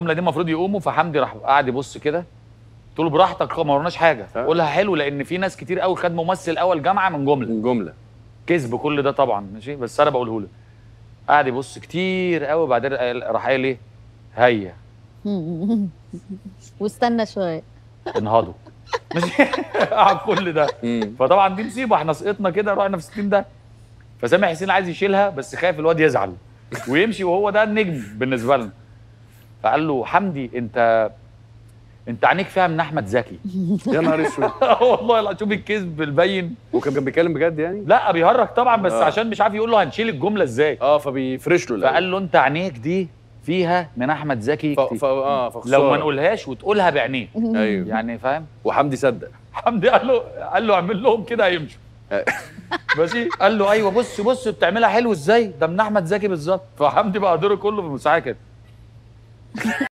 دي المفروض يقوموا فحمدي راح قاعد يبص كده قلت له براحتك ما ورناش حاجه آه. قولها حلو لان في ناس كتير قوي خد ممثل اول جامعه من جمله من جمله كذب كل ده طبعا ماشي بس انا بقوله له قاعد يبص كتير قوي وبعدين قال- راح قايل ايه هيا واستنى شويه انهضوا ماشي قعد كل ده مم. فطبعا دي مصيبه احنا سقطنا كده رحنا في 60 ده فسامح حسين عايز يشيلها بس خايف الواد يزعل ويمشي وهو ده النجم بالنسبه لنا فقال له حمدي انت انت عينيك فيها من احمد زكي يا نهار اسود والله لا شوف الكذب البين وكان كان بيتكلم بجد يعني لا بيهرج طبعا بس آه. عشان مش عارف يقول له هنشيل الجمله ازاي اه فبيفرش له الأول. فقال له انت عينيك دي فيها من احمد زكي ف... كتير. ف... اه لو فخسارة. ما نقولهاش وتقولها بعينيك ايوه يعني فاهم وحمدي صدق حمدي قال له قال له اعمل لهم كده هيمشوا ماشي قال له ايوه بص بص بتعملها حلو ازاي ده من احمد زكي بالظبط فحمدي بقى دوره كله في المساعده كده